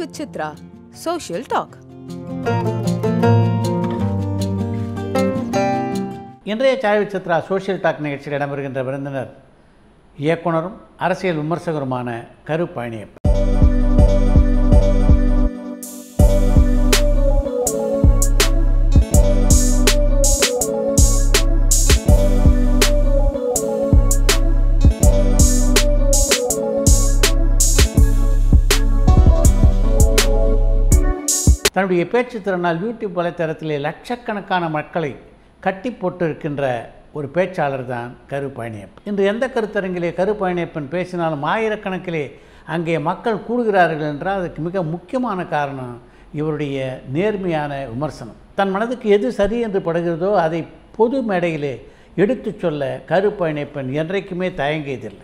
with Chitra. Social Talk. இன்றைய Sai Chitra social talk நிகழ்ச்சியில் இடம்பெறுகின்ற விருந்தினர் இயக்குனரும் அரசியல் விமர்சகருமான கரு பழனியப்பன் தன்னுடைய பேச்சு திறனால் யூடியூப் வலைத்தளத்திலே லட்சக்கணக்கான மக்களை கட்டி போட்டு இருக்கின்ற ஒரு பேச்சாளர் தான் கரு பழனியப்பன் இன்று எந்த கருத்தரங்கிலே கரு பழனியப்பன் பேசினாலும் ஆயிரக்கணக்கிலே அங்கே மக்கள் கூடுகிறார்கள் என்றால் அதுக்கு மிக முக்கியமான காரணம் இவருடைய நேர்மையான விமர்சனம் தன் மனதுக்கு எது சரி என்று படுகிறதோ அதை பொது மேடையிலே எடுத்துச் சொல்ல கரு பழனியப்பன் என்றைக்குமே தயங்கியதில்லை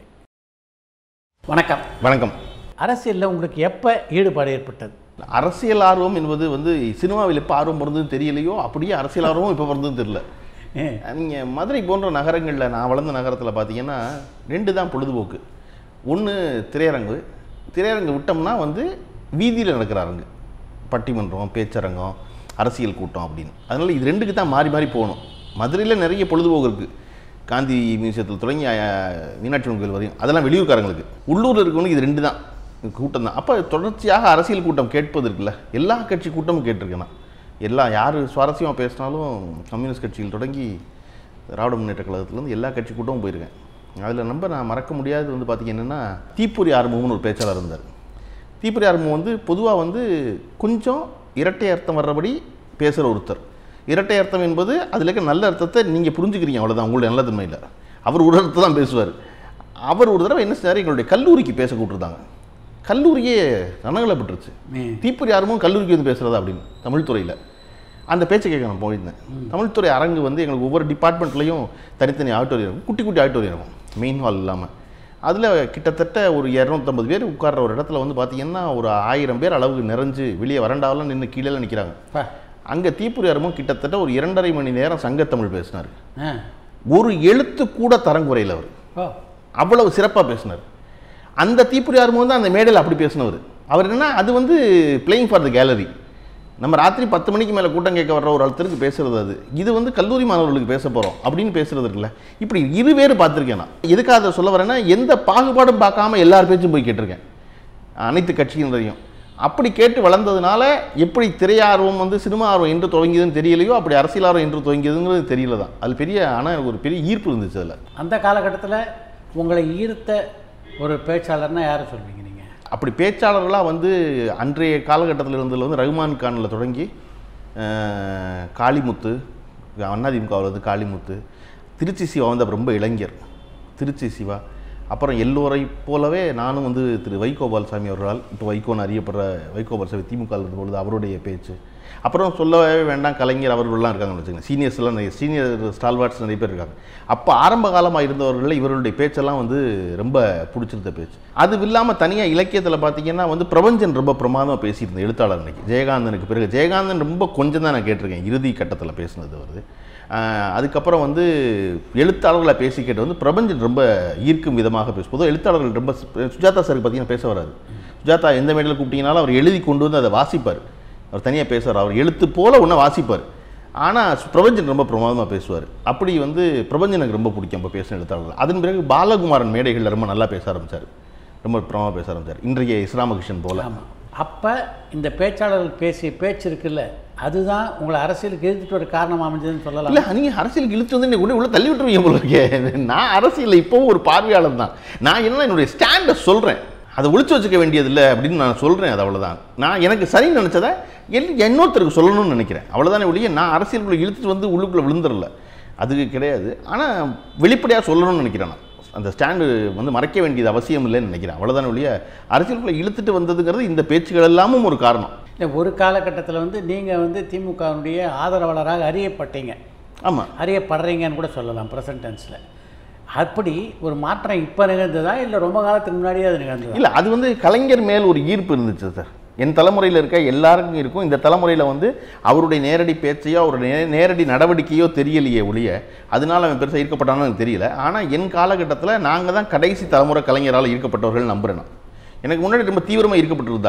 வணக்கம் வணக்கம் அரசியலில் உங்களுக்கு எப்போ ஈடுபாடு ஏற்பட்டது அரசியல் ஆர்வம் என்பது வந்து சினிமாவில் எப்போ ஆர்வம் பிறந்ததுன்னு தெரியலையோ அப்படியே அரசியல் ஆர்வம் இப்போ பிறந்ததுன்னு தெரியல ஏ, நீங்கள் மதுரை போன்ற நகரங்களில் நான் வளர்ந்த நகரத்தில் பார்த்தீங்கன்னா ரெண்டு தான் பொழுதுபோக்கு ஒன்று திரையரங்கு திரையரங்கு விட்டோம்னா வந்து வீதியில் நடக்கிற அரங்கு பட்டிமன்றம் பேச்சரங்கம் அரசியல் கூட்டம் அப்படின்னு அதனால் இது ரெண்டுக்கு தான் மாறி மாறி போகணும் மதுரையில் நிறைய பொழுதுபோக்கு இருக்குது காந்தி மியூசியத்தில் தொடங்கி அஹ், மீனாட்சி அம்மன் கோயில் வரையும் அதெல்லாம் வெளியூர்காரங்களுக்கு உள்ளூரில் இருக்கவங்களுக்கு இது ரெண்டு தான் கூட்டம் தான் அப்போ தொடர்ச்சியாக அரசியல் கூட்டம் கேட்பது இருக்குல்ல எல்லா கட்சி கூட்டமும் கேட்டிருக்கேன் நான் எல்லா யார் சுவாரஸ்யமாக பேசினாலும் கம்யூனிஸ்ட் கட்சியில் தொடங்கி திராவிட முன்னேற்ற கழகத்துலேருந்து எல்லா கட்சி கூட்டமும் போயிருக்கேன் அதில் நம்ம நான் மறக்க முடியாதது வந்து பார்த்திங்கன்னா தீப்பொறி ஆறுமுகம்னு ஒரு பேச்சாளர் இருந்தார் தீப்பொறி ஆறுமுகம் வந்து பொதுவாக வந்து கொஞ்சம் இரட்டை அர்த்தம் வர்றபடி பேசுகிற ஒருத்தர் இரட்டை அர்த்தம் என்பது அதில் இருக்க நல்ல அர்த்தத்தை நீங்கள் புரிஞ்சுக்கிறீங்க அவ்வளோதான் உங்களுடைய நல்ல தன்மையில் அவர் ஒரு அர்த்தம் தான் பேசுவார் அவர் ஒரு தடவை என்ன செய்றாரு எங்களுடைய கல்லூரிக்கு பேச கூப்பிட்டுருந்தாங்க கல்லூரியே ரணங்கலப்பட்டுருச்சு ம். தீப்பொறி ஆர்வமும் கல்லூரிக்கு வந்து பேசுகிறதா அப்படின்னு தமிழ் துறையில் அந்த பேச்சை கேட்க நான் போயிருந்தேன் தமிழ்துறை அரங்கு வந்து எங்களுக்கு ஒவ்வொரு டிபார்ட்மெண்ட்லேயும் தனித்தனி ஆடிட்டோரியம் இருக்கும் குட்டி குட்டி ஆடிட்டோரியம் இருக்கும் மெயின் ஹால் இல்லாமல் அதில் கிட்டத்தட்ட ஒரு இரநூத்தம்பது பேர் உட்கார்ற ஒரு இடத்துல வந்து பார்த்தீங்கன்னா ஒரு ஆயிரம் பேர் அளவுக்கு நிறைஞ்சு வெளியே வரண்டாவெல்லாம் நின்று கீழே நிற்கிறாங்க பா அங்கே தீப்பொறி ஆர்வமும் கிட்டத்தட்ட ஒரு இரண்டரை மணி நேரம் சங்கத்தமிழ் பேசினார் ஆ ஒரு எழுத்து கூட தரங்குறையில் அவர் ஓ அவ்வளவு சிறப்பாக பேசினார் அந்த தீப்பொறி ஆர்வம் தான் அந்த மேடையில் அப்படி பேசினவர் அவர் என்னன்னா அது வந்து பிளேயிங் ஃபார் த கேலரி நம்ம ராத்திரி பத்து மணிக்கு மேலே கூட்டம் கேட்க வர்ற ஒரு ஒருத்தருக்கு பேசுறது அது இது வந்து கல்லூரி மாணவர்களுக்கு பேச போகிறோம் அப்படின்னு பேசுறது இருக்குல்ல இப்படி இரு பேர் பார்த்துருக்கேன் நான் எதுக்காக அதை சொல்ல வரேன்னா எந்த பாகுபாடும் பார்க்காம எல்லார் பேச்சும் போய் கேட்டிருக்கேன் அனைத்து கட்சியினரையும் அப்படி கேட்டு வளர்ந்ததுனால எப்படி திரையார்வம் வந்து சினிமா ஆர்வம் என்று துவங்கியதுன்னு தெரியலையோ அப்படி அரசியல் ஆர்வம் என்று துவங்கியதுங்கிறது தெரியல தான் அது பெரிய ஆனால் எனக்கு ஒரு பெரிய ஈர்ப்பு இருந்துச்சு அதில் அந்த காலகட்டத்தில் உங்களை ஈர்த்த ஒரு பேச்சாளர்னா யாரை சொல்வீங்க நீங்கள் அப்படி பேச்சாளர்களாக வந்து அன்றைய காலகட்டத்தில் இருந்ததில் வந்து ரகுமான் கானில் தொடங்கி அஹ், காளிமுத்து அதிமுகவில் வந்து காளிமுத்து திருச்சி சிவா வந்து அப்ப ரொம்ப இளைஞர் திருச்சி சிவா அப்புறம் எல்லோரை போலவே நானும் வந்து திரு வைகோபால் சாமி அவர்களால் இப்போ வைகோன்னு அறியப்படுற வைகோபால் சாமி திமுக இருந்தபொழுது அவருடைய பேச்சு அப்புறம் சொல்லவே வேண்டாம் கலைஞர் அவர்கள்லாம் இருக்காங்கன்னு வச்சுக்கோங்க சீனியர்ஸ்லாம் நிறைய சீனியர் ஸ்டால்வார்ட்ஸ் நிறைய பேர் இருக்காங்க அப்போ ஆரம்ப காலமாக இருந்தவர்களில் இவர்களுடைய பேச்செல்லாம் வந்து ரொம்ப பிடிச்சிருந்த பேச்சு அது இல்லாமல் தனியாக இலக்கியத்தில் பார்த்தீங்கன்னா வந்து பிரபஞ்சன் ரொம்ப பிரமாதமாக பேசியிருந்தேன் எழுத்தாளர் இன்னைக்கு ஜெயகாந்தனுக்கு பிறகு ஜெயகாந்தன் ரொம்ப கொஞ்சம் தான் நான் கேட்டிருக்கேன் இறுதி கட்டத்தில் பேசினது வருது ஆஹ் அதுக்கப்புறம் வந்து எழுத்தாளர்களை பேசி கேட்டு வந்து பிரபஞ்சன் ரொம்ப ஈர்க்கும் விதமாக பேசும் பொதுவாக எழுத்தாளர்கள் ரொம்ப சுஜாதா சாருக்கு பார்த்தீங்கன்னா பேச வராது சுஜாதா எந்த மேடையில் கூப்பிட்டீங்கனாலும் அவர் எழுதி கொண்டு வந்து அதை வாசிப்பார் அவர் தனியாக பேசுவார் அவர் எழுத்து போல ஒன்று வாசிப்பார் ஆனால் பிரபஞ்சன் ரொம்ப பிரமாதமாக பேசுவார் அப்படி வந்து பிரபஞ்சன் எனக்கு ரொம்ப பிடிக்கும் இப்போ பேசின எழுத்தாளர்கள் அதன் பிறகு பாலகுமாரன் மேடைகளில் ரொம்ப நல்லா பேச ஆரம்பித்தார் ரொம்ப பிரமாதமாக பேச ஆரம்பித்தார் இன்றைய இஸ்லாமகிருஷ்ணன் போல ஆமாம் அப்போ இந்த பேச்சாளர்கள் பேசிய பேச்சு இருக்குல்ல அதுதான் உங்களை அரசியலுக்கு எதிர்த்துட்டு ஒரு காரணம் அமைஞ்சதுன்னு சொல்லலாம் இல்லை நீங்கள் அரசியலுக்கு இழுத்து வந்து உள்ள உள்ள தள்ளி விட்டுருவீங்க போல இருக்கே நான் அரசியலில் இப்போவும் ஒரு பார்வையாளர் தான் நான் என்னன்னா என்னுடைய ஸ்டாண்டை சொல்கிறேன் அதை ஒளிச்சு வச்சுக்க வேண்டியதில்லை அப்படின்னு நான் சொல்கிறேன் அது அவ்வளோதான் நான் எனக்கு சரின்னு நினச்சதை எல் இன்னொருத்தருக்கு சொல்லணும்னு நினைக்கிறேன் அவ்வளோதானே ஒழிய நான் அரசியலுக்குள்ளே இழுத்துட்டு வந்து உள்ளுக்குள்ளே விழுந்துடல அது கிடையாது ஆனால் வெளிப்படையாக சொல்லணும்னு நினைக்கிறேன் நான் அந்த ஸ்டாண்டு வந்து மறைக்க வேண்டியது அவசியம் இல்லைன்னு நினைக்கிறேன் அவ்வளோதானே ஒழிய அரசியலுக்குள்ளே இழுத்துட்டு வந்ததுங்கிறது இந்த பேச்சுகள் எல்லாமும் ஒரு காரணம் இல்லை ஒரு காலகட்டத்தில் வந்து நீங்கள் வந்து திமுகவுடைய ஆதரவாளராக அறியப்பட்டீங்க ஆமாம் அறியப்படுறீங்கன்னு கூட சொல்லலாம் ப்ரெசன்ட் டென்ஸில் அப்படி ஒரு மாற்றம் இப்போ நிகழ்ந்ததா இல்லை ரொம்ப காலத்துக்கு முன்னாடியே அது நிகழ்ந்ததா இல்லை அது வந்து கலைஞர் மேல் ஒரு ஈர்ப்பு இருந்துச்சு சார் என் தலைமுறையில் இருக்க எல்லாருக்கும் இருக்கும் இந்த தலைமுறையில் வந்து அவருடைய நேரடி பேச்சையோ அவருடைய நே- நேரடி நடவடிக்கையோ தெரியலையே ஒழிய அதனால அவன் பெருசாக ஈர்க்கப்பட்டான்னு எனக்கு தெரியல ஆனால் என் காலகட்டத்தில் நாங்கள் தான் கடைசி தலைமுறை கலைஞரால் ஈர்க்கப்பட்டவர்கள் நம்புறேன் நான். எனக்கு முன்னாடி ரொம்ப தீவிரமாக ஈர்க்கப்பட்டிருந்தாங்க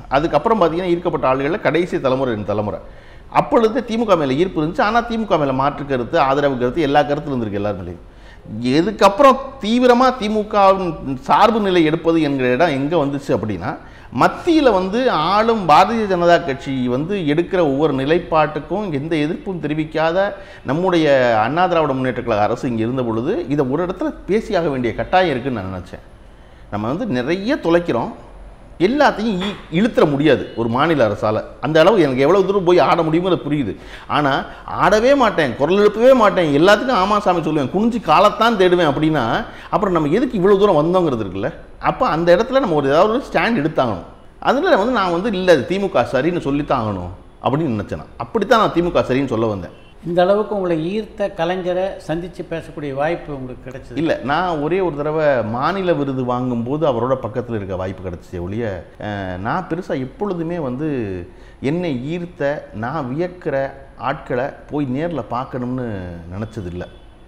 அதுக்கப்புறம் பார்த்தீங்கன்னா ஈர்க்கப்பட்ட ஆளுகளில் கடைசி தலைமுறை ரெண்டு தலைமுறை அப்பொழுது திமுக மேலே ஈர்ப்பு இருந்துச்சு ஆனால் திமுக மேலே மாற்று கருத்து ஆதரவு கருத்து எல்லா கருத்தும் இருந்திருக்கு எல்லார் மேலேயும் எதுக்கப்புறம் தீவிரமாக திமுகவின் சார்பு நிலை எடுப்பது என்கிற இடம் எங்கே வந்துச்சு அப்படின்னா மத்தியில் வந்து ஆளும் பாரதிய ஜனதா கட்சி வந்து எடுக்கிற ஒவ்வொரு நிலைப்பாட்டுக்கும் எந்த எதிர்ப்பும் தெரிவிக்காத நம்முடைய அண்ணா திராவிட முன்னேற்ற கழக அரசு இங்கே இருந்த பொழுது இதை ஒரு இடத்துல பேசியாக வேண்டிய கட்டாயம் இருக்குன்னு நான் நினச்சேன் நம்ம வந்து நிறைய தொலைக்கிறோம் எல்லாத்தையும் இ இழுத்துற முடியாது ஒரு மாநில அரசால் அந்த அளவு எனக்கு எவ்வளோ தூரம் போய் ஆட முடியுங்கிறது புரியுது ஆனால் ஆடவே மாட்டேன் குரல் எழுப்பவே மாட்டேன் எல்லாத்துக்கும் ஆமா சாமி சொல்லுவேன் குனிஞ்சு காலத்தான் தேடுவேன் அப்படின்னா அப்புறம் நம்ம எதுக்கு இவ்வளோ தூரம் வந்தோங்கிறது இருக்குல்ல அப்போ அந்த இடத்துல நம்ம ஒரு ஏதாவது ஒரு ஸ்டாண்ட் எடுத்தாகணும் அதில் வந்து நான் வந்து இல்லை திமுக சரின்னு சொல்லித்தான் ஆகணும் அப்படின்னு நினச்சேன் நான். அப்படித்தான் நான் திமுக சரின்னு சொல்ல வந்தேன் இந்த அளவுக்கு உங்களை ஈர்த்த கலைஞரை சந்தித்து பேசக்கூடிய வாய்ப்பு உங்களுக்கு கிடைச்சது இல்லை நான் ஒரே ஒரு தடவை மாநில விருது வாங்கும்போது அவரோட பக்கத்தில் இருக்க வாய்ப்பு கிடச்சிச்சு ஒழிய அஹ், நான் பெருசாக எப்பொழுதுமே வந்து என்னை ஈர்த்த நான் வியக்கிற ஆட்களை போய் நேரில் பார்க்கணும்னு நினச்சதில்லை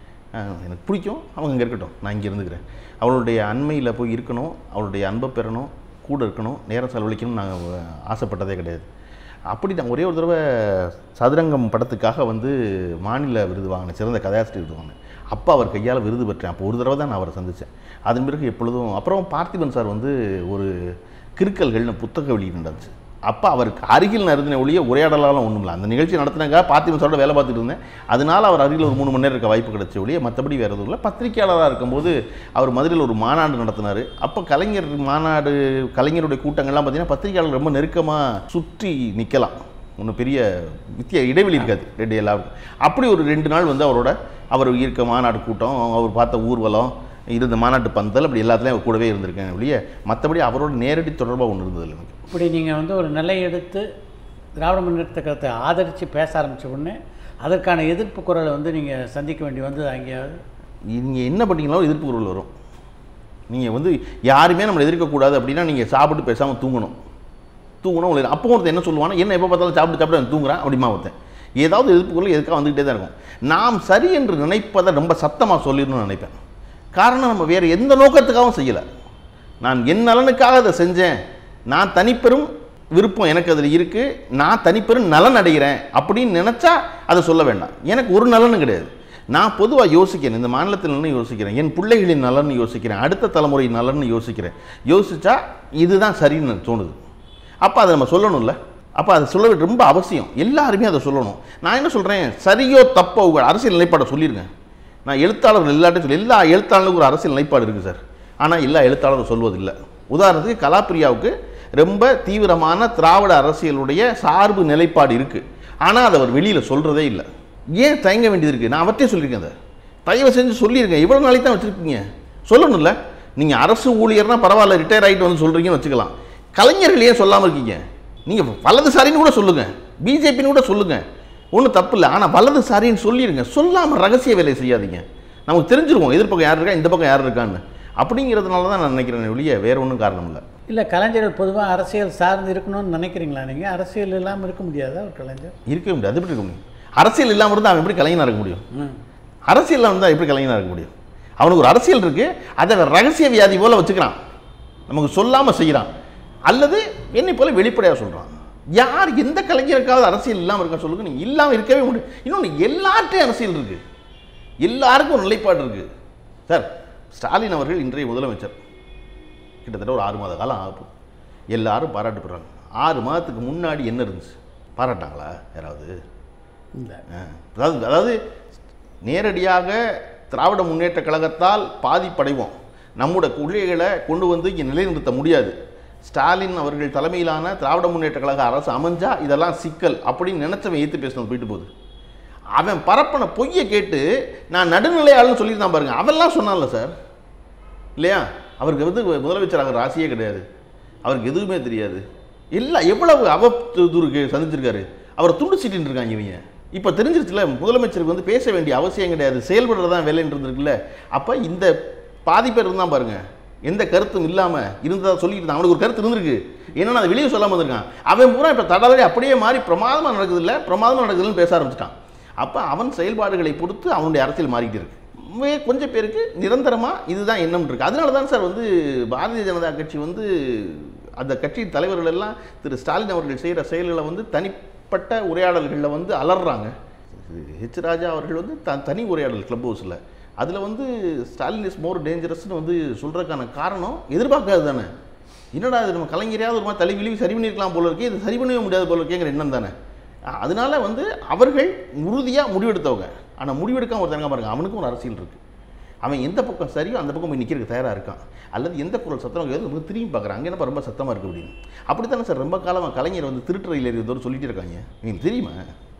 எனக்கு பிடிக்கும் அவங்க இங்கே இருக்கட்டும் நான் இங்கே இருந்துக்கிறேன் அவளுடைய அண்மையில் போய் இருக்கணும் அவளுடைய அன்பை பெறணும் கூட இருக்கணும் நேரம் செலவழிக்கணும்னு நான் ஆசைப்பட்டதே கிடையாது அப்படி நான் ஒரே ஒரு தடவை சதுரங்கம் படத்துக்காக வந்து மாநில விருது வாங்கினேன் சிறந்த கதாசிரியர் விருது வாங்கினேன் அப்போ அவர் கையால் விருது பெற்றேன் அப்போ ஒரு தடவை தான் நான் அவரை சந்தித்தேன் அதன் பிறகு எப்பொழுதும் அப்புறம் பார்த்திபன் சார் வந்து ஒரு கிறுக்கல்கள்னு புத்தக வெளியீடு நடந்துச்சு அப்போ அவருக்கு அருகில் நடத்தின ஒழிய உரையாடலாம் ஒன்றும் இல்லை அந்த நிகழ்ச்சி நடத்தினாக்கா பார்த்திபன் சாரோட வேலை பார்த்துட்டு இருந்தேன் அதனால அவர் அருகில் ஒரு மூணு மணி நேரம் இருக்க வாய்ப்பு கிடைச்ச ஒழிய மற்றபடி வேறு எதுவும் இல்லை பத்திரிக்கையாளராக இருக்கும்போது அவர் மதுரையில் ஒரு மாநாடு நடத்தினார் அப்போ கலைஞர் மாநாடு கலைஞருடைய கூட்டங்கள்லாம் பார்த்தீங்கன்னா பத்திரிக்கையாளர் ரொம்ப நெருக்கமாக சுற்றி நிற்கலாம் ஒன்றும் பெரிய வித்திய இடைவெளி இருக்காது ரெண்டு எல்லாருக்கும் அப்படி ஒரு ரெண்டு நாள் வந்து அவரோட அவர் இருக்க மாநாடு கூட்டம் அவர் பார்த்த ஊர்வலம் இருந்த மாநாட்டு பந்தல் அப்படி எல்லாத்துலேயும் அவர் கூடவே இருந்திருக்கேன் ஒழிய மற்றபடி அவரோட நேரடி தொடர்பாக ஒன்று இருந்தது எனக்கு இப்படி நீங்கள் வந்து ஒரு நிலை எடுத்து திராவிட முன்னேற்ற கருத்தை ஆதரித்து பேச ஆரம்பித்த உடனே அதற்கான எதிர்ப்பு குரலை வந்து நீங்கள் சந்திக்க வேண்டி வந்தது அங்கேயாவது நீங்கள் என்ன பண்ணீங்களோ எதிர்ப்பு குரல் வரும் நீங்கள் வந்து யாருமே நம்மளை எதிர்க்கக்கூடாது அப்படின்னா நீங்கள் சாப்பிட்டு பேசாமல் தூங்கணும் தூங்கணும் உங்களுக்கு அப்போ ஒருத்தன் என்ன சொல்லுவானா என்ன எப்போ பார்த்தாலும் சாப்பிட்டு சாப்பிட்டு நான் தூங்குறான் அப்படிமா ஒருத்தன் ஏதாவது எதிர்ப்பு குரல் எதுக்காக வந்துக்கிட்டே தான் இருக்கும் நாம் சரி என்று நினைப்பதை ரொம்ப சத்தமாக சொல்லிடணும்னு நினைப்பேன் காரணம் நம்ம வேறு எந்த நோக்கத்துக்காகவும் செய்யலை நான் என் நலனுக்காக அதை செஞ்சேன் நான் தனிப்பெரும் விருப்பம் எனக்கு அதில் இருக்குது நான் தனிப்பெரும் நலன் அடைகிறேன் அப்படின்னு நினச்சா அதை சொல்ல வேண்டாம் எனக்கு ஒரு நலனும் கிடையாது நான் பொதுவாக யோசிக்கிறேன் இந்த மாநிலத்தில் நலன் யோசிக்கிறேன் என் பிள்ளைகளின் நலன் யோசிக்கிறேன் அடுத்த தலைமுறை நலன் யோசிக்கிறேன் யோசிச்சா இதுதான் சரின்னு எனக்கு தோணுது அப்போ அதை நம்ம சொல்லணும்ல அப்போ அதை சொல்ல வேண்டியது ரொம்ப அவசியம் எல்லாருமே அதை சொல்லணும் நான் என்ன சொல்கிறேன் சரியோ தப்போ உங்கள் அரசியல் நிலைப்பாடை சொல்லிடுங்க நான் எழுத்தாளர்கள் எல்லாட்டையும் சொல்லி எல்லா எழுத்தாளர்களுக்கும் ஒரு அரசியல் நிலைப்பாடு இருக்குது சார் ஆனால் எல்லா எழுத்தாளரும் சொல்வதில்லை உதாரணத்துக்கு கலாப்பிரியாவுக்கு ரொம்ப தீவிரமான திராவிட அரசியலுடைய சார்பு நிலைப்பாடு இருக்குது ஆனால் அதை அவர் வெளியில் சொல்கிறதே இல்லை ஏன் தயங்க வேண்டியது இருக்குது நான் அவர்கிட்டே சொல்லியிருக்கேன் அதை தயவு செஞ்சு சொல்லியிருங்க இவ்வளோ நாளைக்கு தான் வச்சுருக்கீங்க சொல்லணும்ல நீங்கள் அரசு ஊழியர்னா பரவாயில்ல ரிட்டையர் ஆகிட்டு வந்து சொல்கிறீங்கன்னு வச்சுக்கலாம் கலைஞர்கள் ஏன் சொல்லாமல் இருக்கீங்க நீங்கள் வலதுசாரின்னு கூட சொல்லுங்கள் பிஜேபின்னு கூட சொல்லுங்கள் ஒன்றும் தப்பு இல்லை ஆனால் வலதுசாரின்னு சொல்லிடுங்க சொல்லாமல் ரகசிய வேலை செய்யாதீங்க நமக்கு தெரிஞ்சிருவோம் எதிர்ப்பக்கம் யார் இருக்கா இந்த பக்கம் யார் இருக்கான்னு அப்படிங்கிறதுனால தான் நான் நினைக்கிறேன் ஒழிய வேற ஒன்றும் காரணம் இல்லை இல்லை கலைஞர்கள் பொதுவாக அரசியல் சார்ந்து இருக்கணும்னு நினைக்கிறீங்களா நீங்கள் அரசியல் இல்லாமல் இருக்க முடியாதா ஒரு கலைஞர் இருக்கவே முடியாது அது எப்படி இருக்க முடியும் அரசியல் இல்லாமல் இருந்தால் அவன் எப்படி கலைஞனாக இருக்க முடியும் ம் அரசியல் இருந்தால் எப்படி கலைஞனாக இருக்க முடியும் அவனுக்கு ஒரு அரசியல் இருக்குது அதை அவன் ரகசிய வியாதி போல் வச்சுக்கிறான் நமக்கு சொல்லாமல் செய்கிறான் அல்லது என்னை போல வெளிப்படையாக சொல்கிறான் யார் எந்த கலைஞருக்காவது அரசியல் இல்லாமல் இருக்கா சொல்லுங்க நீங்கள் இல்லாமல் இருக்கவே முடியும் இன்னொன்று எல்லார்ட்டையும் அரசியல் இருக்குது எல்லாருக்கும் ஒரு நிலைப்பாடு இருக்குது சார் ஸ்டாலின் அவர்கள் இன்றைய முதலமைச்சர் கிட்டத்தட்ட ஒரு ஆறு மாத காலம் ஆகும் எல்லாரும் பாராட்டுப்படுறாங்க ஆறு மாதத்துக்கு முன்னாடி என்ன இருந்துச்சு பாராட்டாங்களா யாராவது இல்லை ஆ. அதாவது அதாவது நேரடியாக திராவிட முன்னேற்ற கழகத்தால் பாதிப்படைவோம் நம்முடைய கொள்கைகளை கொண்டு வந்து இங்கே நிலைநிறுத்த முடியாது ஸ்டாலின் அவர்கள் தலைமையிலான திராவிட முன்னேற்ற கழக அரசு அமைஞ்சா இதெல்லாம் சிக்கல் அப்படின்னு நினைச்சவன் ஏற்று பேசினது போயிட்டு போகுது அவன் பரப்பன பொய்யை கேட்டு நான் நடுநிலையாளன்னு சொல்லியிருந்தான் பாருங்க அவெல்லாம் சொன்னான்ல சார் இல்லையா அவருக்கு வந்து முதலமைச்சர் ஆகிற ராசியே கிடையாது அவருக்கு எதுவுமே தெரியாது எல்லாம் எவ்வளவு அவதூறுக்கு சந்திச்சிருக்காரு அவரை துண்டு சீட்டின்னு இருக்காங்க இவங்க இப்போ தெரிஞ்சிருச்சுல முதலமைச்சருக்கு வந்து பேச வேண்டிய அவசியம் கிடையாது செயல்படுறது தான் வேலைன்னு இருந்திருக்குல்ல அப்போ இந்த பாதி பேர் இருந்தான் பாருங்க எந்த கருத்தும் இல்லாமல் இருந்ததா சொல்லிட்டு இருந்தான் அவனுக்கு ஒரு கருத்து இருந்திருக்கு என்னன்னா அதை வெளியே சொல்லாமல் இருந்திருக்கான் அவன் பூரா இப்போ தடாதடி அப்படியே மாறி பிரமாதமாக நடக்குது இல்லை பிரமாதமாக நடக்குதுன்னு பேச ஆரம்பிச்சிட்டான் அப்போ அவன் செயல்பாடுகளை பொறுத்து அவனுடைய அரசியல் மாறிக்கிட்டு இருக்கு வே- கொஞ்சம் பேருக்கு நிரந்தரமாக இதுதான் எண்ணம் இருக்கு அதனால தான் சார் வந்து பாரதிய ஜனதா கட்சி வந்து அந்த கட்சியின் தலைவர்கள் எல்லாம் திரு ஸ்டாலின் அவர்கள் செய்கிற செயல்களை வந்து தனிப்பட்ட உரையாடல்களில் வந்து அலறாங்க ஹெச் ராஜா அவர்கள் வந்து த தனி உரையாடல் கிளப் ஹவுஸில் அதில் வந்து ஸ்டாலின் இஸ் மோர் டேஞ்சரஸ்னு வந்து சொல்கிறதுக்கான காரணம் எதிர்பார்க்காது தானே என்னடா இது நம்ம கலைஞரையாவது ஒரு மாதிரி தலை விழுவி சரி பண்ணியிருக்கலாம் போல இருக்கே இது சரி பண்ணவே முடியாது போல இருக்கேங்கிற எண்ணம் தானே அ- அதனால வந்து அவர்கள் உறுதியாக முடிவெடுத்தவங்க ஆனால் முடிவெடுக்காம ஒரு தங்க பாருங்க அவனுக்கும் ஒரு அரசியல் இருக்குது அவன் எந்த பக்கம் சரியோ அந்த பக்கம் போய் நிற்கிறதுக்கு தயாராக இருக்கான் அல்லது எந்த குரல் சத்தம் கேட்குது நமக்கு திரும்பி பார்க்குறான் அங்கே என்னப்பா ரொம்ப சத்தமாக இருக்குது அப்படின்னு அப்படித்தானே சார் ரொம்ப காலமாக கலைஞர் வந்து திருட்டு ரயில் ஏறியதோடு சொல்லிட்டு இருக்காங்க உங்களுக்கு தெரியுமா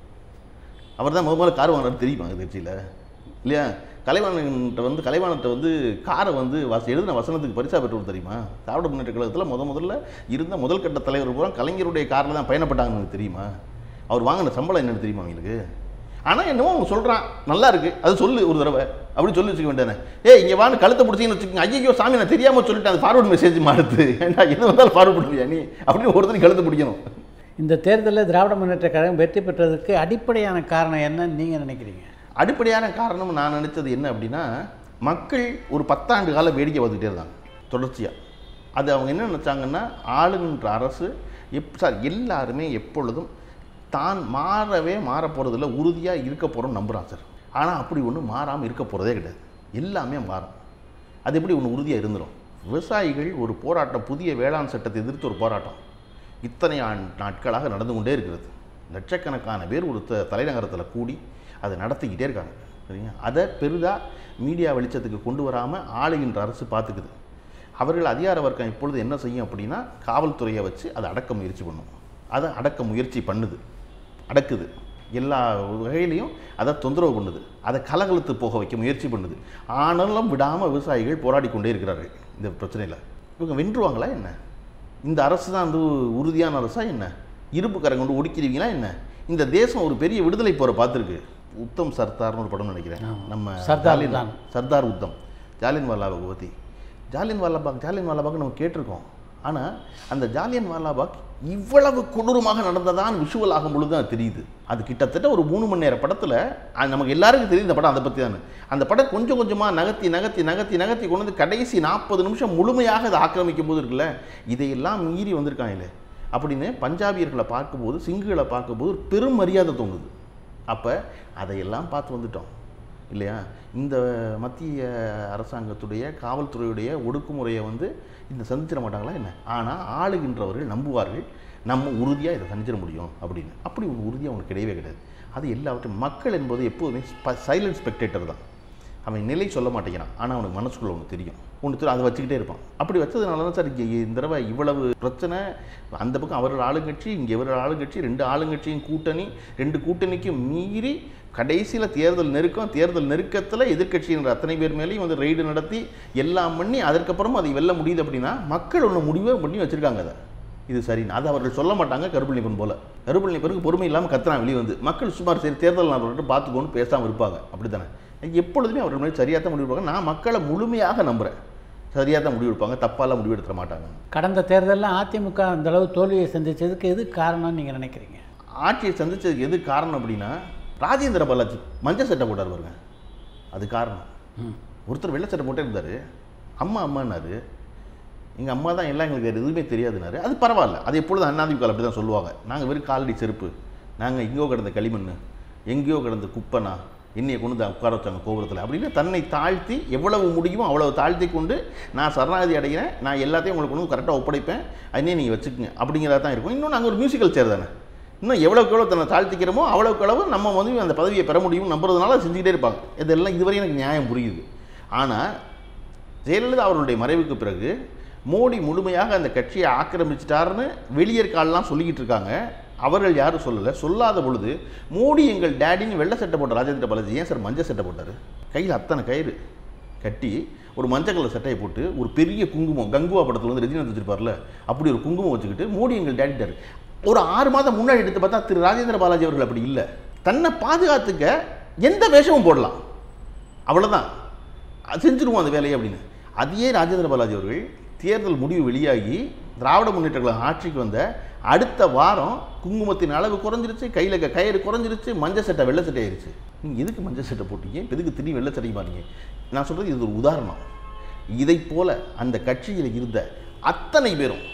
அவர் தான் முத முதல்ல கார் வாங்கினார் தெரியுமா அந்த கட்சியில் இல்லையா கலைவாணன்கிட்ட வந்து கலைவாணத்தை வந்து காரை வந்து வச எழுதின வசனத்துக்கு பரிசா பெற்றவர் தெரியுமா திராவிட முன்னேற்ற கழகத்தில் முத முதல்ல இருந்த முதல் கட்ட தலைவர் பூரா கலைஞருடைய காரில் தான் பயணப்பட்டாங்கன்னு உங்களுக்கு தெரியுமா அவர் வாங்கின சம்பளம் என்னன்னு தெரியுமா அவங்களுக்கு ஆனால் என்னமோ அவங்க சொல்கிறான் நல்லா இருக்கு அது சொல்லு ஒரு தடவை அப்படி சொல்லி வச்சுக்க வேண்டியதானே ஏய் இங்கே வான்னு கழுத்தை பிடிச்சிங்கன்னு வச்சுக்கோங்க ஐயோ சாமி நான் தெரியாமல் சொல்லிட்டேன் அது ஃபார்வர்ட் மெசேஜ் மாறுது ஏன்டா எது வந்தாலும் ஃபார்வர்ட் பண்ணுவியா நீ அப்படின்னு ஒருத்தர் கழுத்தை பிடிக்கணும் இந்த தேர்தலில் திராவிட முன்னேற்ற கழகம் வெற்றி பெற்றதுக்கு அடிப்படையான காரணம் என்னன்னு நீங்கள் நினைக்கிறீங்க அடிப்படையான காரணம் நான் நினச்சது என்ன அப்படின்னா மக்கள் ஒரு பத்தாண்டு காலம் வேடிக்கை பார்த்துக்கிட்டே இருந்தாங்க தொடர்ச்சியாக அது அவங்க என்ன நினச்சாங்கன்னா ஆளுகின்ற அரசு எப் சார் எல்லாருமே எப்பொழுதும் தான் மாறவே மாற போகிறதில்ல உறுதியாக இருக்க போகிறோம்னு நம்புகிறான் சார் ஆனால் அப்படி ஒன்றும் மாறாமல் இருக்க போகிறதே கிடையாது எல்லாமே மாறும் அது எப்படி ஒன்று உறுதியாக இருந்துடும் விவசாயிகள் ஒரு போராட்டம் புதிய வேளாண் சட்டத்தை எதிர்த்து ஒரு போராட்டம் இத்தனை ஆண் நாட்களாக நடந்து கொண்டே இருக்கிறது லட்சக்கணக்கான பேர் ஒரு த- தலைநகரத்தில் கூடி அதை நடத்திக்கிட்டே இருக்காங்க சரிங்க அதை பெரிதாக மீடியா வெளிச்சத்துக்கு கொண்டு வராமல் ஆளுகின்ற அரசு பார்த்துக்குது அவர்கள் அதிகார வர்க்கம் இப்பொழுது என்ன செய்யும் அப்படின்னா காவல்துறையை வச்சு அதை அடக்க முயற்சி பண்ணும் அதை அடக்க முயற்சி பண்ணுது அடக்குது எல்லா வகையிலையும் அதை தொந்தரவு பண்ணுது அதை கலகலத்து போக வைக்க முயற்சி பண்ணுது ஆனாலும் விடாமல் விவசாயிகள் போராடி கொண்டே இருக்கிறார்கள் இந்த பிரச்சனையில் இவங்க வென்றுவாங்களா என்ன இந்த அரசு தான் வந்து உறுதியான அரசா என்ன இரும்பு கரை கொண்டு ஒடுக்கிடுவீங்களா என்ன இந்த தேசம் ஒரு பெரிய விடுதலை போரை பார்த்துருக்கு உத்தம் சர்தார்னு ஒரு படம் நினைக்கிறேன் ஆமா. நம்ம சர்தார் ஜாலியன் தான். சர்தார் உத்தம் ஜாலியன் வாலாபாக் பற்றி ஜாலியன் வாலாபாக் ஜாலியன் வாலாபாக் நம்ம கேட்டிருக்கோம் ஆனால் அந்த ஜாலியன் வாலாபாக் இவ்வளவு கொடூரமாக நடந்ததான் விஷுவல் ஆகும் பொழுது தான் தெரியுது அது கிட்டத்தட்ட ஒரு மூணு மணி நேர படத்தில் நமக்கு எல்லாருக்கும் தெரியும் இந்த படம் அதை பற்றி தானே அந்த படம் கொஞ்சம் கொஞ்சமாக நகர்த்தி நகர்த்தி நகர்த்தி நகர்த்தி கொண்டு வந்து கடைசி நாற்பது நிமிஷம் முழுமையாக அதை ஆக்கிரமிக்கும் போது இருக்குல்ல இதையெல்லாம் மீறி வந்திருக்காங்களே அப்படின்னு பஞ்சாபியர்களை பார்க்கும்போது சிங்குகளை பார்க்கும்போது ஒரு பெரும் மரியாதை தோணுது அப்போ அதையெல்லாம் பார்த்து வந்துட்டோம் இல்லையா இந்த மத்திய அரசாங்கத்துடைய காவல்துறையுடைய ஒடுக்குமுறையை வந்து இந்த சந்திச்சிட மாட்டாங்களா என்ன ஆனால் ஆளுகின்றவர்கள் நம்புவார்கள் நம்ம உறுதியாக இதை சந்திச்சிட முடியும் அப்படின்னு அப்படி ஒரு உறுதியாக அவங்களுக்கு கிடையவே கிடையாது அது எல்லாவற்றையும் மக்கள் என்பது எப்போதுமே சைலண்ட் ஸ்பெக்டேட்டர் தான் அவன் நிலை சொல்ல மாட்டேங்கிறான் ஆனால் அவனுக்கு மனசுக்குள்ள ஒன்று தெரியும் ஒன்று தெரியும் அதை வச்சுக்கிட்டே இருப்பான் அப்படி வச்சதுனால தான் சார் இங்கே இந்த தடவை இவ்வளவு பிரச்சனை அந்த பக்கம் அவர்கள் ஆளுங்கட்சி இங்கே இவர்கள் ஆளுங்கட்சி ரெண்டு ஆளுங்கட்சியும் கூட்டணி ரெண்டு கூட்டணிக்கும் மீறி கடைசியில் தேர்தல் நெருக்கம் தேர்தல் நெருக்கத்தில் எதிர்க்கட்சியினர் அத்தனை பேர் மேலேயும் வந்து ரெய்டு நடத்தி எல்லாம் பண்ணி அதற்கப்புறம் அதை வெல்ல முடியுது அப்படின்னா மக்கள் ஒன்று முடிவே பண்ணி வச்சுருக்காங்க அதை இது சரி அது அவர்கள் சொல்ல மாட்டாங்க கருப்பள்ளிப்பன் போல கருப்பள்ளிப்பனுக்கு பொறுமை இல்லாமல் கத்துறான் வெளியே வந்து மக்கள் சுமார் சரி தேர்தல் நாள் பார்த்துக்கோன்னு பேசாமல் இருப்பாங்க அப்படி தானே எப்பொழுதுமே அவர்கள் மாதிரி சரியாக தான் முடிவெடுப்பாங்க நான் மக்களை முழுமையாக நம்புகிறேன் சரியாக தான் முடிவெடுப்பாங்க தப்பாலாம் முடிவெடுத்துட மாட்டாங்க கடந்த தேர்தலில் அதிமுக அந்த அளவு தோல்வியை சந்திச்சதுக்கு எது காரணம்னு நீங்கள் நினைக்கிறீங்க ஆட்சியை சந்திச்சதுக்கு எது காரணம் அப்படின்னா ராஜேந்திர பாலாஜி மஞ்சள் சட்டை போட்டார் பாருங்க அது காரணம் ம் ஒருத்தர் வெள்ளை சட்டை போட்டே இருந்தார் அம்மா அம்மானாரு எங்கள் அம்மா தான் எல்லாம் எங்களுக்கு வேறு எதுவுமே தெரியாதுனாரு அது பரவாயில்ல அது எப்பொழுதும் அண்ணாதிமுக அப்படி தான் சொல்லுவாங்க நாங்கள் வெறும் காலடி செருப்பு நாங்கள் எங்கேயோ கிடந்த களிமண் எங்கேயோ கிடந்த குப்பைனா என்னையை கொண்டு வந்து உட்கார வச்சாங்க கோபுரத்தில் அப்படின்னு தன்னை தாழ்த்தி எவ்வளவு முடியுமோ அவ்வளவு தாழ்த்தி கொண்டு நான் சரணாகதி அடைகிறேன் நான் எல்லாத்தையும் உங்களுக்கு கொண்டு கரெக்டாக ஒப்படைப்பேன் அதனே நீங்கள் வச்சுக்கோங்க அப்படிங்கிறதா தான் இருக்கும் இன்னும் நாங்கள் ஒரு மியூசிக்கல் சேர் தானே இன்னும் எவ்வளோக்கு எவ்வளோ தன்னை தாழ்த்திக்கிறோமோ அவ்வளோக்கு அளவு நம்ம வந்து அந்த பதவியை பெற முடியும் நம்புறதுனால செஞ்சுக்கிட்டே இருப்பாங்க இதெல்லாம் இதுவரை எனக்கு நியாயம் புரியுது ஆனால் ஜெயலலிதா அவர்களுடைய மறைவுக்கு பிறகு மோடி முழுமையாக அந்த கட்சியை ஆக்கிரமிச்சிட்டாருன்னு வெளியேற்காலெலாம் சொல்லிக்கிட்டு இருக்காங்க அவர்கள் யாரும் சொல்லலை சொல்லாத பொழுது மோடி எங்கள் டேடின்னு வெள்ளை சட்டை போட்ட ராஜேந்திர பாலாஜி ஏன் சார் மஞ்சள் சட்டை போட்டார் கையில் அத்தனை கயிறு கட்டி ஒரு மஞ்சள் கலர் சட்டையை போட்டு ஒரு பெரிய குங்குமம் கங்குவா படத்தில் வந்து ரஜினிகாந்த் வச்சிருப்பார்ல அப்படி ஒரு குங்குமம் வச்சுக்கிட்டு மோடி எங்கள் டேடிட்டார் ஒரு ஆறு மாதம் முன்னாடி எடுத்து பார்த்தா திரு ராஜேந்திர பாலாஜி அவர்கள் அப்படி இல்லை தன்னை பாதுகாத்துக்க எந்த வேஷமும் போடலாம் அவ்வளோதான் அது செஞ்சுருவோம் அந்த வேலையை அப்படின்னு அதையே ராஜேந்திர பாலாஜி அவர்கள் தேர்தல் முடிவு வெளியாகி திராவிட முன்னேற்ற கழகம் ஆட்சிக்கு வந்த அடுத்த வாரம் குங்குமத்தின் அளவு குறைஞ்சிருச்சு கையில் கயிறு குறைஞ்சிருச்சு மஞ்சள் சட்டை வெள்ளை சட்டை ஆயிருச்சு நீங்கள் எதுக்கு மஞ்சள் சட்டை போட்டீங்க இப்ப எதுக்கு திரும்பி வெள்ளை சட்டை மாறீங்க நான் சொல்கிறது இது ஒரு உதாரணம் இதைப் போல அந்த கட்சியில் இருந்த அத்தனை பேரும்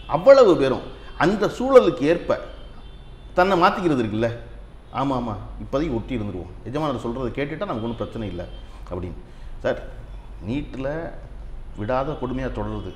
அவ்வளவு பேரும் அந்த சூழலுக்கு ஏற்ப தன்னை மாற்றிக்கிறது இருக்குல்ல ஆமாம் ஆமாம் இப்போதைக்கு ஒட்டி இருந்துருவோம் எஜமானர் சொல்கிறத கேட்டுட்டா நமக்கு ஒன்றும் பிரச்சனை இல்லை அப்படின்னு சார் நீட்டில் விடாத கொடுமையாக தொடருது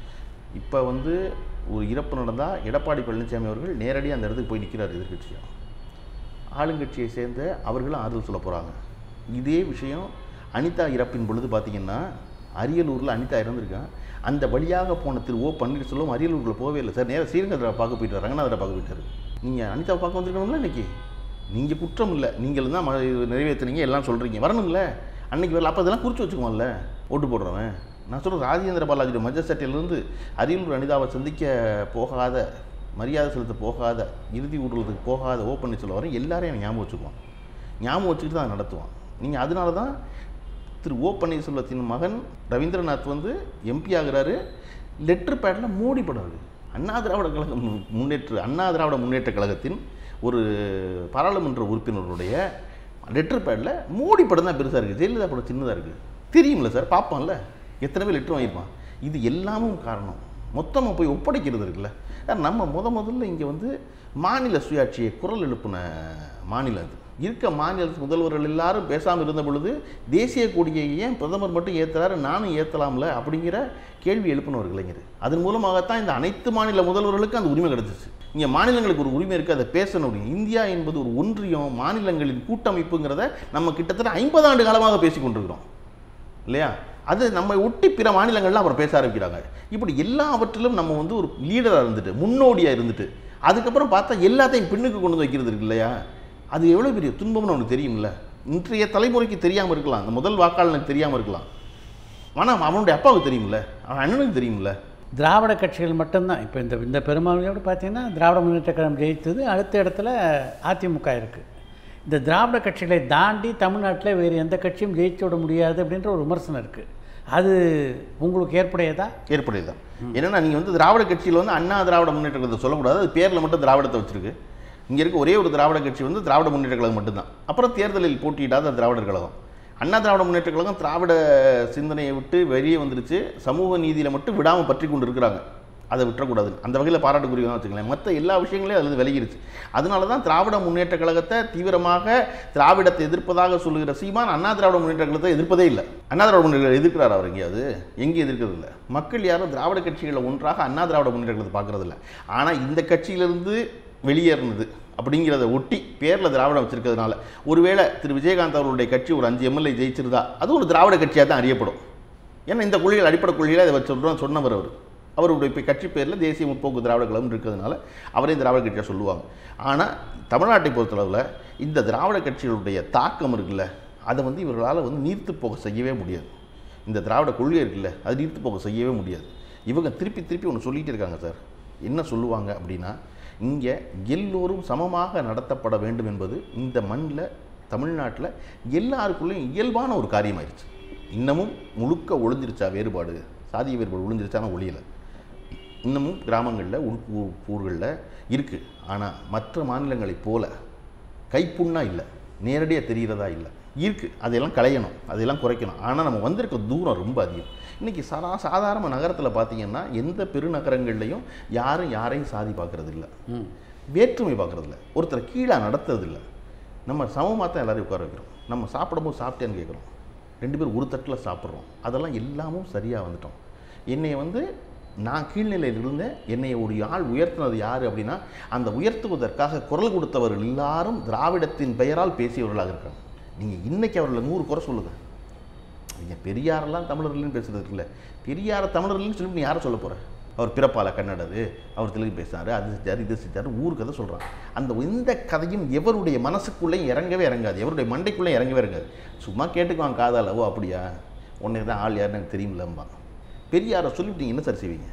இப்போ வந்து ஒரு இறப்பு நடந்தால் எடப்பாடி பழனிசாமி அவர்கள் நேரடியாக அந்த இடத்துக்கு போய் நிற்கிறார் எதிர்கட்சியாக ஆளுங்கட்சியை சேர்ந்த அவர்களும் ஆறுதல் சொல்ல போகிறாங்க இதே விஷயம் அனிதா இறப்பின் பொழுது பார்த்தீங்கன்னா அரியலூரில் அனிதா இறந்துருக்கான் அந்த வழியாக போன திரு ஓ பன்னீர்செல்வம் அரியலூரில் போகவே இல்லை சார் நேராக ஸ்ரீரங்கத்தில் பார்க்க போயிட்டார் ரங்கநாதரை பார்க்க போயிட்டாரு நீங்கள் அனிதாவை பார்க்க வந்திருக்கணும்ல இன்னைக்கு நீங்கள் குற்றம் இல்லை நீங்கள் தான் ம- இது நிறைவேற்றுனீங்க எல்லாம் சொல்கிறீங்க வரணும்ல அன்னைக்கு வரல அப்போ இதெல்லாம் குறித்து வச்சுக்குவோம்ல ஓட்டு போடுறவன் நான் சொல்கிறது ராஜேந்திர பாலாஜி மஜஸ்டேட்டிலிருந்து அரியலூர் அனிதாவை சந்திக்க போகாத மரியாதை செலுத்த போகாத இறுதி ஊர்வலத்துக்கு போகாத ஓ பன்னீர்செல்வம் வரை எல்லாரையும் அவன் ஞாபகம் வச்சுக்குவான் ஞாபகம் வச்சுக்கிட்டு தான் நடத்துவான் நீங்கள் அதனால தான் திரு ஓ பன்னீர்செல்வத்தின் மகன் ரவீந்திரநாத் வந்து எம்பி ஆகுறாரு லெட்டர் பேடில் மோடி படம் இருக்கு அண்ணா திராவிட கழகம் முன்னேற்ற அண்ணா திராவிட முன்னேற்ற கழகத்தின் ஒரு பாராளுமன்ற உறுப்பினருடைய லெட்டர் பேடில் மோடி படம் தான் பெருசாக இருக்குது ஜெயலலிதா படம் சின்னதாக இருக்குது தெரியும்ல சார் பார்ப்பான்ல எத்தனை பேர் லெட்டர் வாங்கியிருப்பான் இது எல்லாமும் காரணம் மொத்தமாக போய் ஒப்படைக்கிறது இருக்குல்ல சார் நம்ம முத முதல்ல இங்கே வந்து மாநில சுயாட்சியை குரல் எழுப்பின மாநிலம் அது இருக்க மாநில முதல்வர்கள் எல்லாரும் பேசாமல் இருந்த பொழுது தேசிய கொடியை ஏன் பிரதமர் மட்டும் ஏற்றுறாரு நானும் ஏற்றலாம்ல அப்படிங்கிற கேள்வி எழுப்பினவர் இளைஞர் அதன் மூலமாகத்தான் இந்த அனைத்து மாநில முதல்வர்களுக்கும் அந்த உரிமை கிடைச்சிச்சு இங்கே மாநிலங்களுக்கு ஒரு உரிமை இருக்குது அதை பேசணும் அப்படின்னு இந்தியா என்பது ஒரு ஒன்றியம் மாநிலங்களின் கூட்டமைப்புங்கிறத நம்ம கிட்டத்தட்ட ஐம்பது ஆண்டு காலமாக பேசி கொண்டிருக்கிறோம் இல்லையா அது நம்ம ஒட்டி பிற மாநிலங்கள்லாம் அப்புறம் பேச ஆரம்பிக்கிறாங்க இப்படி எல்லாவற்றிலும் நம்ம வந்து ஒரு லீடராக இருந்துட்டு முன்னோடியாக இருந்துட்டு அதுக்கப்புறம் பார்த்தா எல்லாத்தையும் பின்னுக்கு கொண்டு வந்து வைக்கிறது இருக்கு இல்லையா அது எவ்வளோ பெரிய துன்பம்னு அவனுக்கு தெரியும்ல இன்றைய தலைமுறைக்கு தெரியாமல் இருக்கலாம் அந்த முதல் வாக்காளனுக்கு தெரியாமல் இருக்கலாம் ஆனால் அவனுடைய அப்பாவுக்கு தெரியும்ல அவன் அண்ணனுக்கு தெரியும்ல திராவிட கட்சிகள் மட்டும்தான் இப்போ இந்த இந்த பெரும்பான்மையோடு பார்த்தீங்கன்னா திராவிட முன்னேற்ற கழகம் ஜெயித்தது அடுத்த இடத்துல அதிமுக இருக்குது இந்த திராவிட கட்சிகளை தாண்டி தமிழ்நாட்டில் வேறு எந்த கட்சியும் ஜெயிச்சு விட முடியாது அப்படின்ற ஒரு விமர்சனம் இருக்குது அது உங்களுக்கு ஏற்புடையதா ஏற்புடையதான் என்னன்னா நீங்கள் வந்து திராவிட கட்சியில் வந்து அண்ணா திராவிட முன்னேற்ற கழகத்தை சொல்லக்கூடாது அது பேரில் மட்டும் திராவிடத்தை வச்சிருக்கு இங்கே இருக்க ஒரே ஒரு திராவிட கட்சி வந்து திராவிட முன்னேற்ற கழகம் மட்டும்தான் அப்புறம் தேர்தலில் போட்டியிடாத திராவிடர் கழகம் அண்ணா திராவிட முன்னேற்ற கழகம் திராவிட சிந்தனையை விட்டு வெளியே வந்துருச்சு சமூக நீதியில் மட்டும் விடாமல் பற்றி கொண்டு இருக்கிறாங்க அதை விட்டுறக்கூடாது அந்த வகையில் பாராட்டுக்குரியதான் வச்சுக்கலாம் மற்ற எல்லா விஷயங்களையும் அதில் விலகிருச்சு அதனால தான் திராவிட முன்னேற்ற கழகத்தை தீவிரமாக திராவிடத்தை எதிர்ப்பதாக சொல்லுகிற சீமான் அண்ணா திராவிட முன்னேற்ற கழகத்தை எதிர்ப்பதே இல்லை அண்ணா திராவிட முன்னேற்ற கழகம் எதிர்க்கிறார் அவர் எங்கேயாவது எங்கேயும் எதிர்க்கிறது இல்லை மக்கள் யாரும் திராவிட கட்சிகளில் ஒன்றாக அண்ணா திராவிட முன்னேற்ற கழகத்தை பார்க்கறது இல்லை ஆனால் இந்த கட்சியிலிருந்து வெளியேறினது அப்படிங்கிறத ஒட்டி பேரில் திராவிடம் வச்சிருக்கிறதுனால ஒருவேளை திரு விஜயகாந்த் அவர்களுடைய கட்சி ஒரு அஞ்சு எம்எல்ஏ ஜெயிச்சிருந்தா அது ஒரு திராவிட கட்சியாக தான் அறியப்படும் ஏன்னா இந்த கொள்கைகள் அடிப்படை கொள்கையில் அதை வச்சு சொல்கிறோம் சொன்னவர் அவர் அவருடைய இப்போ கட்சி பேரில் தேசிய முற்போக்கு திராவிட கழகம் இருக்கிறதுனால அவரையும் திராவிட கட்சியாக சொல்லுவாங்க ஆனால் தமிழ்நாட்டை பொறுத்தளவில் இந்த திராவிட கட்சிகளுடைய தாக்கம் இருக்குல்ல அதை வந்து இவர்களால் வந்து நீர்த்து போக செய்யவே முடியாது இந்த திராவிட கொள்கை இருக்குல்ல அது நீர்த்து போக செய்யவே முடியாது இவங்க திருப்பி திருப்பி ஒன்று சொல்லிகிட்டே இருக்காங்க சார் என்ன சொல்லுவாங்க அப்படின்னா இங்கே எல்லோரும் சமமாக நடத்தப்பட வேண்டும் என்பது இந்த மண்ணில் தமிழ்நாட்டில் எல்லாருக்குள்ளேயும் இயல்பான ஒரு காரியமாயிருச்சு இன்னமும் முழுக்க ஒளிஞ்சிருச்சா வேறுபாடு சாதிய வேறுபாடு ஒளிஞ்சிருச்சான ஒளியலை இன்னமும் கிராமங்களில் உள் ஊ- ஊர்களில் இருக்குது ஆனால் மற்ற மாநிலங்களைப் போல கைப்புண்ணா இல்லை நேரடியாக தெரிகிறதா இல்லை இருக்குது அதையெல்லாம் களையணும் அதையெல்லாம் குறைக்கணும் ஆனால் நம்ம வந்திருக்க தூரம் ரொம்ப அதிகம் இன்றைக்கி சரா சாதாரண நகரத்தில் பார்த்தீங்கன்னா எந்த பெருநகரங்கள்லையும் யாரும் யாரையும் சாதி பார்க்கறது இல்லை வேற்றுமை பார்க்கறது இல்லை ஒருத்தரை கீழே நடத்துறது இல்லை நம்ம சமமாக தான் எல்லாரையும் உட்கார வைக்கிறோம் நம்ம சாப்பிடும்போது சாப்பிட்டேன்னு கேட்குறோம் ரெண்டு பேரும் ஒரு தட்டில் சாப்பிட்றோம் அதெல்லாம் எல்லாமும் சரியாக வந்துட்டோம் என்னைய வந்து நான் கீழ்நிலையில் இருந்தேன் என்னை ஒரு ஆள் உயர்த்தினது யார் அப்படின்னா அந்த உயர்த்துவதற்காக குரல் கொடுத்தவர்கள் எல்லாரும் திராவிடத்தின் பெயரால் பேசியவர்களாக இருக்காங்க நீங்கள் இன்னைக்கு அவர்களை நூறு குறை சொல்லுங்கள் நீங்கள் பெரியாரெல்லாம் தமிழர்கள்னு பேசுறது இல்லை பெரியார தமிழர்கள்னு சொல்லி நீ யாரை சொல்ல போகிற அவர் பிறப்பால கன்னடரு அவர் தெலுங்கு பேசினாரு அது செஞ்சார் இது செஞ்சார் ஊர் கதை சொல்கிறான் அந்த எந்த கதையும் எவருடைய மனசுக்குள்ளேயும் இறங்கவே இறங்காது எவருடைய மண்டைக்குள்ளேயும் இறங்கவே இறங்காது சும்மா கேட்டுக்குவான் காதால ஓ அப்படியா உன்னைக்கு தான் ஆள் யாருன்னு எனக்கு தெரியுமில்லம்பா பெரியாரை சொல்லிவிட்டீங்க என்ன சார் செய்வீங்க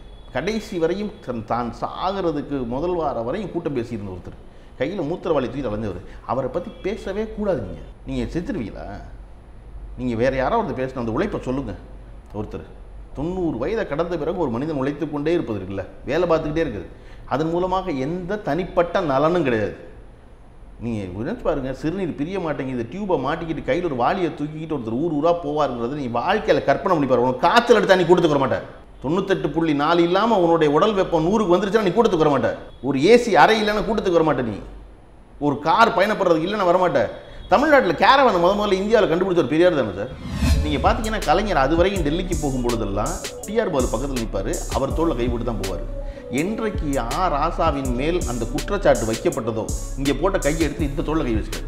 கடைசி வரையும் தன் தான் சாகிறதுக்கு முதல் வாரம் வரையும் கூட்டம் பேசியிருந்த ஒருத்தர் கையில் மூத்திரவாளி தூக்கி அலைஞ்சவர் அவரை பற்றி பேசவே கூடாது நீங்கள் நீங்கள் செத்துருவீங்களா நீங்கள் வேறு யாராவது ஒருத்தர் பேசின அந்த உழைப்பை சொல்லுங்கள் ஒருத்தர் தொண்ணூறு வயதை கடந்த பிறகு ஒரு மனிதன் உழைத்து கொண்டே இருப்பது இருக்குல்ல வேலை பார்த்துக்கிட்டே இருக்குது அதன் மூலமாக எந்த தனிப்பட்ட நலனும் கிடையாது நீங்கள் நினைச்சு பாருங்க சிறுநீர் பிரிய மாட்டேங்குது டியூபை மாட்டிக்கிட்டு கையில் ஒரு வாளியை தூக்கிக்கிட்டு ஒருத்தர் ஊர் ஊராக போவாருங்கிறது நீ வாழ்க்கையில் கற்பனை பண்ணி பாருங்க உனக்கு காய்ச்சல் எடுத்தா நீ கொடுத்துக்கிற மாட்டேன் தொண்ணூத்தெட்டு புள்ளி நாலு இல்லாமல் உன்னுடைய உடல் வெப்பம் நூறுக்கு வந்துருச்சுன்னா நீ கூட்டத்துக்கு வர மாட்ட ஒரு ஏசி அறை இல்லைன்னா கூட்டத்துக்கு வர மாட்ட நீ ஒரு கார் பயணப்படுறதுக்கு இல்லைன்னா வரமாட்ட தமிழ்நாட்டில் கேரவன் முத முதல்ல இந்தியாவில் கண்டுபிடிச்ச ஒரு பெரியார் தானே சார் நீங்கள் பார்த்தீங்கன்னா கலைஞர் அது வரைக்கும் டெல்லிக்கு போகும் பொழுதெல்லாம் டிஆர் பாலு பக்கத்தில் நிற்பார் அவர் தோளில் கைவிட்டு தான் போவார் என்றைக்கு ஆ ராசாவின் மேல் அந்த குற்றச்சாட்டு வைக்கப்பட்டதோ இங்கே போட்ட கையை எடுத்து இந்த தோளில் கை வச்சுட்டார்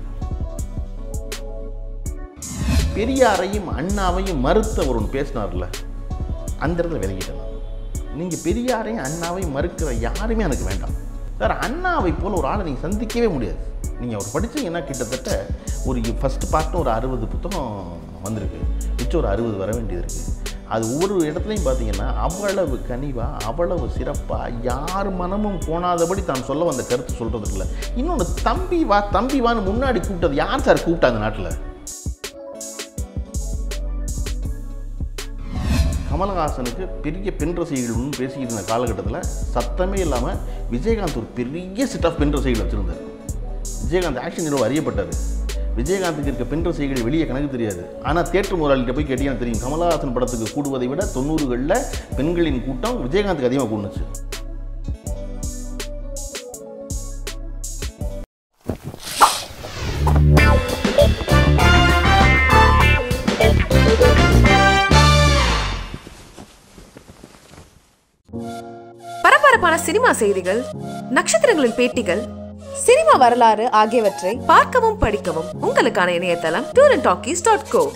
பெரியாரையும் அண்ணாவையும் மறுத்தவர் ஒன்று பேசினார்ல அந்த இடத்துல விலகிட்டேன் நீங்கள் பெரியாரையும் அண்ணாவையும் மறுக்கிற யாருமே எனக்கு வேண்டாம் சார் அண்ணாவை போல் ஒரு ஆளை நீங்கள் சந்திக்கவே முடியாது நீங்கள் அவர் படிச்சீங்கன்னா கிட்டத்தட்ட ஒரு ஃபஸ்ட் பார்ட்டு ஒரு அறுபது புத்தகம் வந்திருக்கு மிச்சம் ஒரு அறுபது வர வேண்டியது இருக்குது அது ஒவ்வொரு இடத்துலையும் பார்த்தீங்கன்னா அவ்வளவு கனிவாக அவ்வளவு சிறப்பாக யார் மனமும் போனாதபடி தான் சொல்ல வந்த கருத்து சொல்கிறது இல்லை இன்னொன்று தம்பி வா தம்பி வான்னு முன்னாடி கூப்பிட்டது யார் சார் கூப்பிட்டா அந்த நாட்டில் கமலஹாசனுக்கு பெரிய பெண் ரசிகர்கள்னு பேசிக்கிட்டு இருந்த காலகட்டத்தில் சத்தமே இல்லாமல் விஜயகாந்த் ஒரு பெரிய செட் ஆஃப் பெண் ரசிகர்கள் வச்சுருந்தார் விஜயகாந்த் ஆக்ஷன் ஹீரோ அறியப்பட்டார் விஜயகாந்துக்கு இருக்க பெண் ரசிகர்கள் வெளியே கணக்கு தெரியாது ஆனால் தேட்டர் முதலாளிகிட்ட போய் கேட்டீங்கன்னா தெரியும் கமலஹாசன் படத்துக்கு கூடுவதை விட தொண்ணூறுகளில் பெண்களின் கூட்டம் விஜயகாந்துக்கு அதிகமாக கூடுனுச்சு பரபரப்பான சினிமா செய்திகள் நட்சத்திரங்களின் பேட்டிகள் சினிமா வரலாறு ஆகியவற்றை பார்க்கவும் படிக்கவும் உங்களுக்கான இணையதளம் tour and talkies dot go